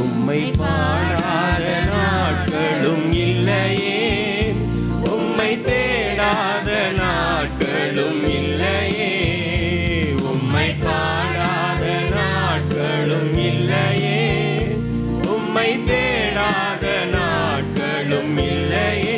உம்மை பாடாத நாட்களும் இல்லையே உம்மை தேடாத நாட்களும் இல்லையே உம்மை பாடாத நாட்களும் இல்லையே உம்மை தேடாத நாட்களும் இல்லையே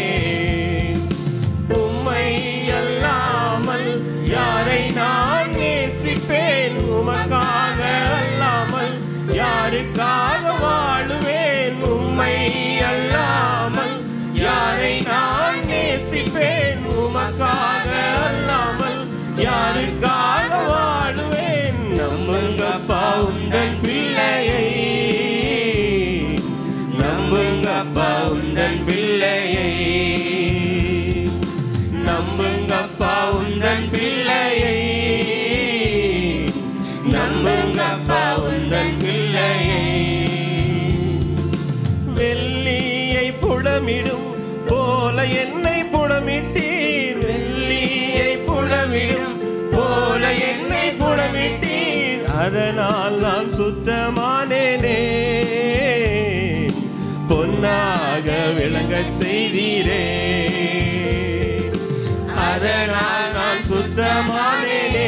உம்மை அல்லாமல் யாரை நான் நேசிப்பேன் உமக்காக அல்லாமல் யாருக்காக வாழுவேன் உம்மை அல்லாமல் யாரை நான் நேசிப்பேன் உமக்காக அல்லாமல் யாருக்காக வாழுவேன் நம்புங்கப்பா உந்தன் பிள்ளையை நம்புங்கப்பா உந்தன் பிள்ளையை நம்புங்கப்பா உந்தன் பிள்ளையை நம்புங்கப்பா உந்தன் பிள்ளையை வெள்ளியை புடமிடும் போல என்னை புடமிட்டீர் வெள்ளியை புடமிடும் போல என்னை புடமிட்டீர் அதனால் நான் சுத்தமானேனே பொன்னாக விளங்கச் செய்தீரே அதனால் நான் சுத்தமானேனே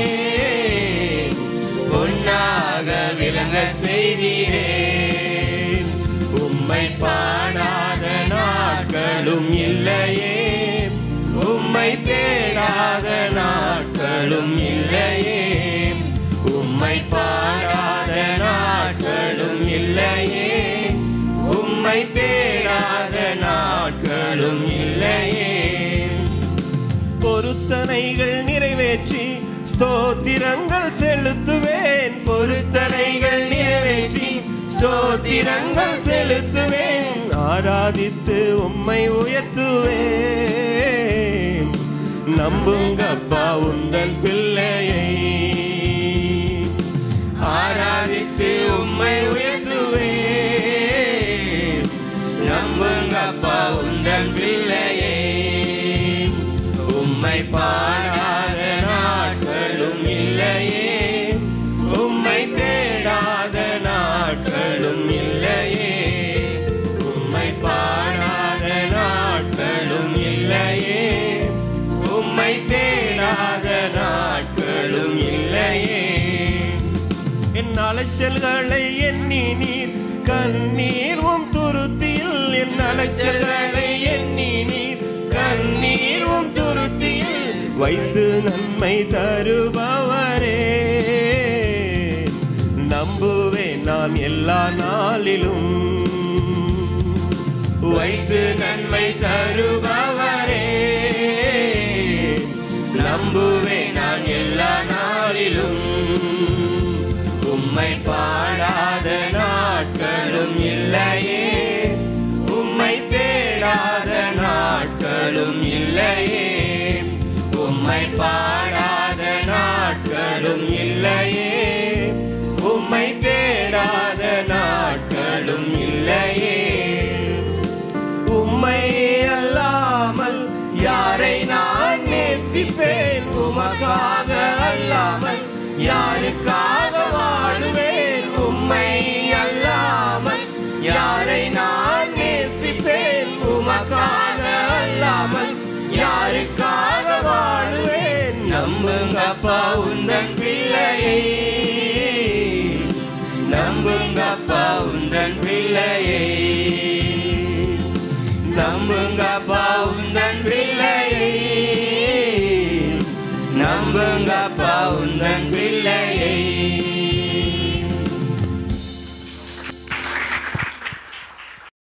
பொன்னாக விளங்கச் செய்தீரே உம்மை பாடாத நாட்களும் இல்லையே உம்மை தேடாத நாட்களும் இல்லையே உம்மை பாடாத நாட்களும் இல்லையே உம்மை தேடாத நாட்களும் இல்லையே பொருத்தனைகள் நிறைவேற்றி ஸ்தோத்திரங்கள் செலுத்துவேன் பொருத்தனைகள் நிறைவேற்றி ஸ்தோத்திரங்கள் செலுத்துவேன் ஆராதித்து உம்மை உயர்த்துவேன் நம்புங்கப்பா உந்தன் பிள்ளையை ஆராதித்து உம்மை உயர்த்துவேன் நம்புங்கப்பா உந்தன் பிள்ளையை உம்மை பாடாத நாட்களும் இல்லையே உம்மை தேடாத நாட்களும் இல்லையே உம்மை பாடாத நாட்களும் இல்லையே உம்மை தேடாத நாட்களும் இல்லையே என் அலைச்சல்களை எண்ணி நீர் கண்ணீர் உம் துருத்தியில் என் அலைச்சல்களை எண்ணி நீர் கண்ணீர் உம் துருத்தியில் வைத்து நன்மை தருபவரே நம்புவேன் நான் எல்லா நாளிலும் வைத்து நன்மை தருபவரே நம்புவேன் நான் எல்லா நாளிலும் உம்மை பாடாத நாட்களும் இல்லையே உம்மை தேடாத நாட்களும் இல்லையே உம்மை பாடாத நாட்களும் இல்லையே உம்மை தேடாத நாட்களும் இல்லையே உம்மை அல்லாமல் யாரை நான் நேசிப்பேன் உமக்காக அல்லாமல் யாருக்காக வாழுவேன் உம்மை அல்லாமல் யாரை நான் நேசிப்பேன் உமக்காக அல்லாமல் யாருக்காக வாழுவேன் நம்புங்கப்பா உந்தன் பிள்ளையை நம்புங்கப்பா உந்தன் பிள்ளையை